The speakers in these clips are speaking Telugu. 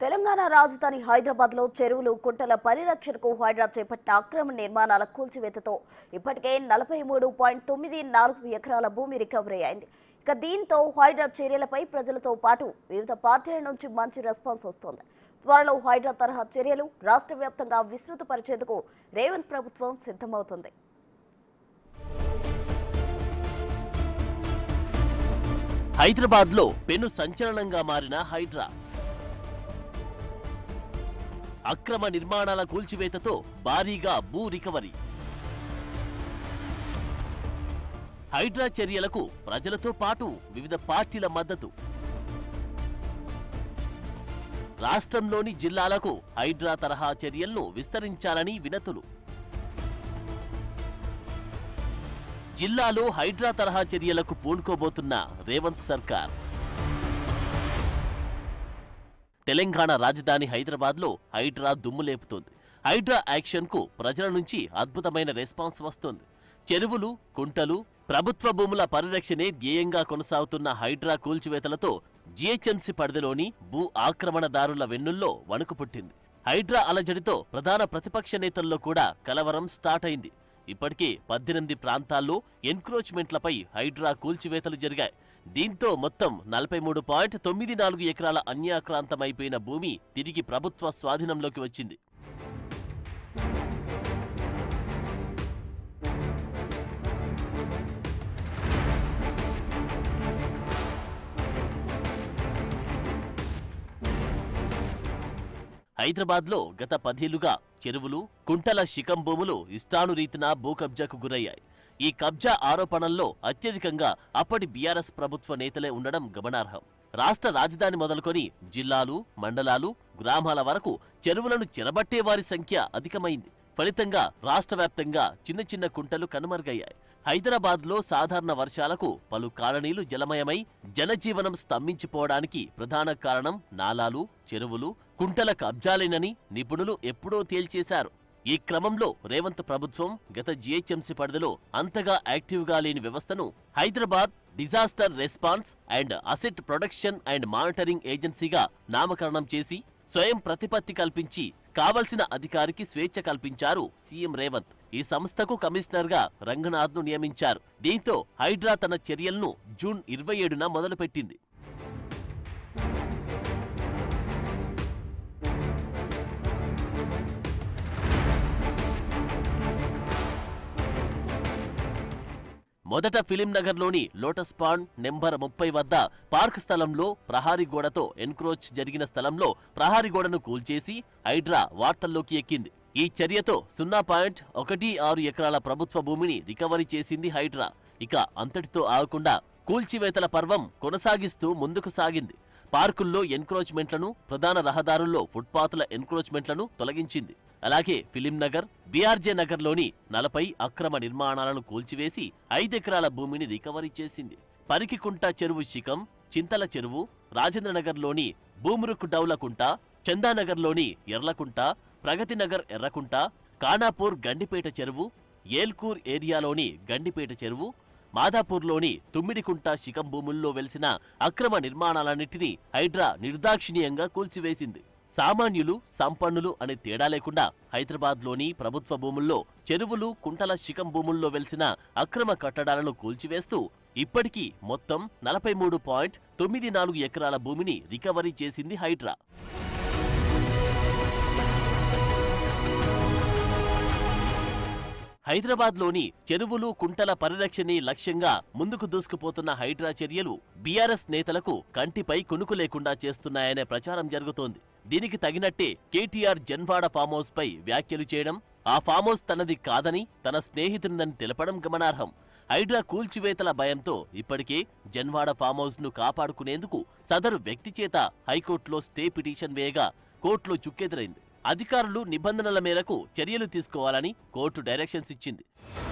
తెలంగాణ రాజధాని హైదరాబాద్ లో చెరువులు కుంటల పరిరక్షణకు హైడ్రా చేపట్టిన అక్రమ నిర్మాణాల కూల్చివేతతో ఇప్పటికే నలభై మూడు పాయింట్ తొమ్మిది నాలుగు ఎకరాల భూమి రికవరీ అయింది ఇక దీంతో హైడ్రా చర్యలపై ప్రజలతో పాటు వివిధ పార్టీల నుంచి మంచి రెస్పాన్స్ వస్తోంది త్వరలో హైడ్రా తరహా చర్యలు రాష్ట్ర వ్యాప్తంగా విస్తృతపరిచేందుకు రేవంత్ ప్రభుత్వం సిద్ధమవుతుంది హైదరాబాద్ లో పెను సంచలనంగా మారిన హైడ్రా అక్రమ నిర్మాణాల కూల్చివేతతో భారీగా భూ రికవరీ హైడ్రా చర్యలకు ప్రజలతో పాటు వివిధ పార్టీల మద్దతు రాష్ట్రంలోని జిల్లాలకు హైడ్రా తరహా చర్యలను విస్తరించాలని వినతులు జిల్లాలో హైడ్రా తరహా చర్యలకు పూనుకోబోతున్న రేవంత్ సర్కార్ తెలంగాణ రాజధాని హైదరాబాద్లో హైడ్రా దుమ్ము లేపుతోంది హైడ్రా యాక్షన్కు ప్రజల నుంచి అద్భుతమైన రెస్పాన్స్ వస్తోంది చెరువులు కుంటలు ప్రభుత్వ భూముల పరిరక్షణే ధ్యేయంగా కొనసాగుతున్న హైడ్రా కూల్చివేతలతో జీహెచ్ఎంసీ పరిధిలోని భూ ఆక్రమణదారుల వెన్నుల్లో వణుకు పుట్టింది హైడ్రా అలజడితో ప్రధాన ప్రతిపక్ష నేతల్లో కూడా కలవరం స్టార్ట్ అయింది ఇప్పటికే పద్దెనిమిది ప్రాంతాల్లో ఎన్క్రోచ్మెంట్లపై హైడ్రా కూల్చివేతలు జరిగాయి దీంతో మొత్తం నలభై మూడు పాయింట్ తొమ్మిది నాలుగు ఎకరాల అన్యాక్రాంతమైపోయిన భూమి తిరిగి ప్రభుత్వ స్వాధీనంలోకి వచ్చింది హైదరాబాద్లో గత పదేళ్లుగా చెరువులు కుంటల శిఖం భూములు ఇష్టానురీతిన భూ కబ్జాకు గురయ్యాయి ఈ కబ్జా ఆరోపణల్లో అత్యధికంగా అప్పటి బీఆర్ఎస్ ప్రభుత్వ నేతలే ఉండడం గమనార్హం రాష్ట్ర రాజధాని మొదలుకొని జిల్లాలు మండలాలు గ్రామాల వరకు చెరువులను చెరబట్టే వారి సంఖ్య అధికమైంది ఫలితంగా రాష్ట్ర వ్యాప్తంగా చిన్న చిన్న కుంటలు కనుమరుగయ్యాయి హైదరాబాద్లో సాధారణ వర్షాలకు పలు కాలనీలు జలమయమై జనజీవనం స్తంభించిపోవడానికి ప్రధాన కారణం నాలాలు చెరువులు కుంటల కబ్జాలేనని నిపుణులు ఎప్పుడో తేల్చేశారు ఈ క్రమంలో రేవంత్ ప్రభుత్వం గత జీహెచ్ఎంసీ పరిధిలో అంతగా యాక్టివ్గా లేని వ్యవస్థను Hyderabad disaster response and asset production and monitoring ఏజెన్సీగా నామకరణం చేసి స్వయం ప్రతిపత్తి కల్పించి కావలసిన అధికారికి స్వేచ్ఛ కల్పించారు సీఎం రేవంత్ ఈ సంస్థకు కమిషనర్గా రంగనాథ్ను నియమించారు దీంతో హైడ్రా తన చర్యలను జూన్ ఇరవై ఏడున మొదలుపెట్టింది మొదట ఫిలిం నగర్లోని లోటస్ పాండ్ నెంబర్ ముప్పై వద్ద పార్క్ స్థలంలో ప్రహారీ గోడతో ఎన్క్రోచ్ జరిగిన స్థలంలో ప్రహారీ గోడను కూల్చేసి హైడ్రా వార్తల్లోకి ఎక్కింది ఈ చర్యతో సున్నా పాయింట్ ఒకటి ఆరు ఎకరాల ప్రభుత్వ భూమిని రికవరీ చేసింది హైడ్రా ఇక అంతటితో ఆగకుండా కూల్చివేతల పర్వం కొనసాగిస్తూ ముందుకు సాగింది పార్కుల్లో ఎన్క్రోచ్మెంట్లను ప్రధాన రహదారుల్లో ఫుట్పాత్ల ఎన్క్రోచ్మెంట్లను తొలగించింది అలాగే ఫిలిం నగర్ బీఆర్జే నగర్లోని నలభై అక్రమ నిర్మాణాలను కూల్చివేసి ఐదెకరాల భూమిని రికవరీ చేసింది పరికికుంట చెరువు శిఖం చింతల చెరువు రాజేంద్రనగర్లోని భూమురుకు డౌలకుంట చందానగర్లోని ఎర్లకుంట ప్రగతి నగర్ ఎర్రకుంట కానాపూర్ గండిపేట చెరువు ఏల్కూర్ ఏరియాలోని గండిపేట చెరువు మాదాపూర్లోని తుమ్మిడికుంట శిఖం భూముల్లో వెలిసిన అక్రమ నిర్మాణాలన్నింటినీ హైడ్రా నిర్దాక్షిణీయంగా కూల్చివేసింది సామాన్యులు సంపన్నులు అనే తేడా లేకుండా హైదరాబాద్లోని ప్రభుత్వ భూముల్లో చెరువులు కుంటల శిఖం భూముల్లో వెలిసిన అక్రమ కట్టడాలను కూల్చివేస్తూ ఇప్పటికీ మొత్తం నలభై మూడు పాయింట్ తొమ్మిది నాలుగు ఎకరాల భూమిని రికవరీ చేసింది హైడ్రా హైదరాబాద్లోని చెరువులు కుంటల పరిరక్షణే లక్ష్యంగా ముందుకు దూసుకుపోతున్న హైడ్రా చర్యలు బీఆర్ఎస్ నేతలకు కంటిపై కునుకు లేకుండా చేస్తున్నాయనే ప్రచారం జరుగుతోంది దీనికి తగినట్టే కేటీఆర్ జన్వాడ ఫామ్ హౌస్ పై వ్యాఖ్యలు చేయడం ఆ ఫామ్ హౌస్ తనది కాదని తన స్నేహితునిదని తెలపడం గమనార్హం హైడ్రా కూల్చివేతల భయంతో ఇప్పటికే జన్వాడ ఫామ్ హౌస్ ను కాపాడుకునేందుకు సదరు వ్యక్తి చేత హైకోర్టులో స్టే పిటిషన్ వేయగా కోర్టులో చుక్కెదురైంది అధికారులు నిబంధనల మేరకు చర్యలు తీసుకోవాలని కోర్టు డైరెక్షన్స్ ఇచ్చింది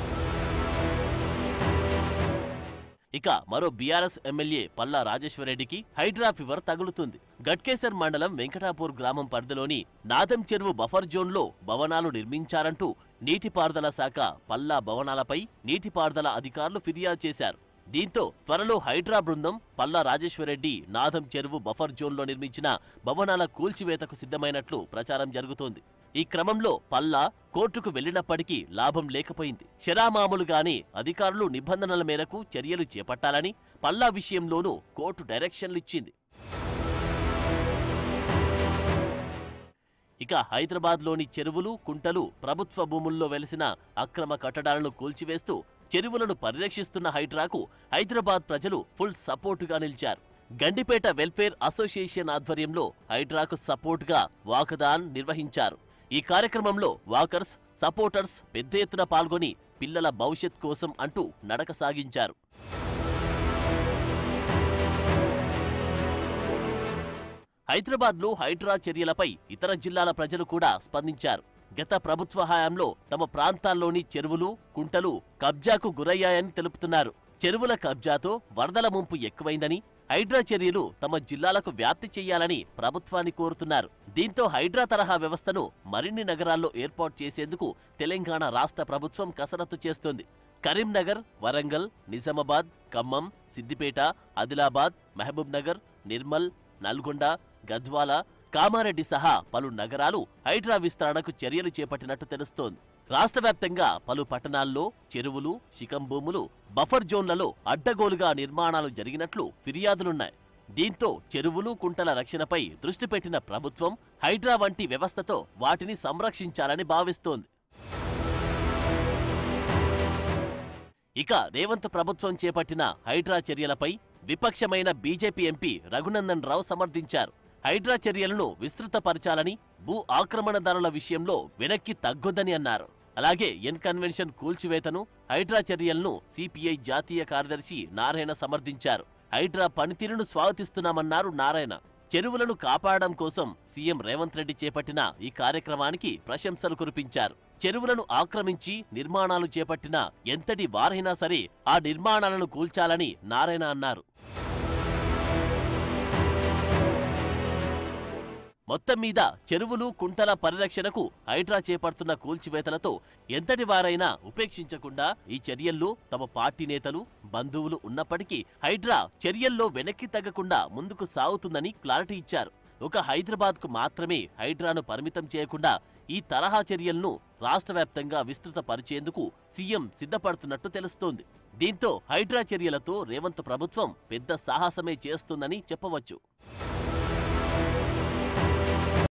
ఇక మరో బీఆర్ఎస్ ఎమ్మెల్యే పల్లా రాజేశ్వరరెడ్డికి హైడ్రా ఫీవర్ తగులుతుంది గట్కేసర్ మండలం వెంకటాపూర్ గ్రామం పరిధిలోని నాదం చెరువు బఫర్ జోన్లో భవనాలు నిర్మించారంటూ నీటిపారుదల శాఖ పల్లా భవనాలపై నీటిపారుదల అధికారులు ఫిర్యాదు చేశారు దీంతో త్వరలో హైడ్రా బృందం పల్లా రాజేశ్వరరెడ్డి నాదం చెరువు బఫర్ జోన్లో నిర్మించిన భవనాల కూల్చివేతకు సిద్ధమైనట్లు ప్రచారం జరుగుతోంది ఈ క్రమంలో పల్లా కోర్టుకు వెళ్లినప్పటికీ లాభం లేకపోయింది షరామామూలుగానే అధికారులు నిబంధనల మేరకు చర్యలు చేపట్టాలని పల్లా విషయంలోనూ కోర్టు డైరెక్షన్లిచ్చింది ఇక హైదరాబాద్లోని చెరువులు కుంటలు ప్రభుత్వ భూముల్లో వెలిసిన అక్రమ కట్టడాలను కూల్చివేస్తూ చెరువులను పరిరక్షిస్తున్న హైడ్రాకు హైదరాబాద్ ప్రజలు ఫుల్ సపోర్టుగా నిలిచారు గండిపేట వెల్ఫేర్ అసోసియేషన్ ఆధ్వర్యంలో హైడ్రాకు సపోర్టుగా వాకదాన్ నిర్వహించారు ఈ కార్యక్రమంలో వాకర్స్ సపోర్టర్స్ పెద్ద ఎత్తున పాల్గొని పిల్లల భవిష్యత్ కోసం అంటూ నడక సాగించారు హైదరాబాద్లో హైడ్రా చర్యలపై ఇతర జిల్లాల ప్రజలు కూడా స్పందించారు గత ప్రభుత్వ హయాంలో తమ ప్రాంతాల్లోని చెరువులు కుంటలు కబ్జాకు గురయ్యాయని తెలుపుతున్నారు చెరువుల కబ్జాతో వరదల ముంపు ఎక్కువైందని హైడ్రా చర్యలు తమ జిల్లాలకు వ్యాప్తి చేయాలని ప్రభుత్వాన్ని కోరుతున్నారు దీంతో హైడ్రా తరహా వ్యవస్థను మరిన్ని నగరాల్లో ఏర్పాటు చేసేందుకు తెలంగాణ రాష్ట్ర ప్రభుత్వం కసరత్తు చేస్తోంది కరీంనగర్ వరంగల్ నిజామాబాద్ ఖమ్మం సిద్దిపేట ఆదిలాబాద్ మహబూబ్ నగర్ నిర్మల్ నల్గొండ గద్వాల కామారెడ్డి సహా పలు నగరాలు హైడ్రా విస్తరణకు చర్యలు చేపట్టినట్టు తెలుస్తోంది రాష్ట్ర వ్యాప్తంగా పలు పట్టణాల్లో చెరువులు శిఖం భూములు బఫర్ జోన్లలో అడ్డగోలుగా నిర్మాణాలు జరిగినట్లు ఫిర్యాదులున్నాయి దీంతో చెరువులు కుంటల రక్షణపై దృష్టి పెట్టిన ప్రభుత్వం హైడ్రా వంటి వ్యవస్థతో వాటిని సంరక్షించాలని భావిస్తోంది ఇక రేవంత్ ప్రభుత్వం చేపట్టిన హైడ్రా చర్యలపై విపక్షమైన బీజేపీ ఎంపీ రఘునందన్ రావు సమర్థించారు హైడ్రా చర్యలను విస్తృతపరచాలని భూ ఆక్రమణదారుల విషయంలో వెనక్కి తగ్గొద్దని అన్నారు అలాగే ఎన్ కన్వెన్షన్ కూల్చివేతను హైడ్రా చర్యలను సిపిఐ జాతీయ కార్యదర్శి నారాయణ సమర్థించారు హైడ్రా పనితీరును స్వాగతిస్తున్నామన్నారు నారాయణ చెరువులను కాపాడడం కోసం సీఎం రేవంత్ రెడ్డి చేపట్టిన ఈ కార్యక్రమానికి ప్రశంసలు కురిపించారు చెరువులను ఆక్రమించి నిర్మాణాలు చేపట్టిన ఎంతటి వారైనా సరే ఆ నిర్మాణాలను కూల్చాలని నారాయణ అన్నారు మొత్తం మీద చెరువులు కుంటల పరిరక్షణకు హైడ్రా చేపడుతున్న కూల్చివేతలతో ఎంతటి వారైనా ఉపేక్షించకుండా ఈ చర్యల్లో తమ పార్టీ నేతలు బంధువులు ఉన్నప్పటికీ హైడ్రా చర్యల్లో వెనక్కి తగ్గకుండా ముందుకు సాగుతుందని క్లారిటీ ఇచ్చారు ఒక హైదరాబాద్కు మాత్రమే హైడ్రాను పరిమితం చేయకుండా ఈ తరహా చర్యలను రాష్ట్ర వ్యాప్తంగా విస్తృత పరిచేందుకు సీఎం సిద్ధపడుతున్నట్టు తెలుస్తోంది దీంతో హైడ్రా చర్యలతో రేవంత్ ప్రభుత్వం పెద్ద సాహసమే చేస్తుందని చెప్పవచ్చు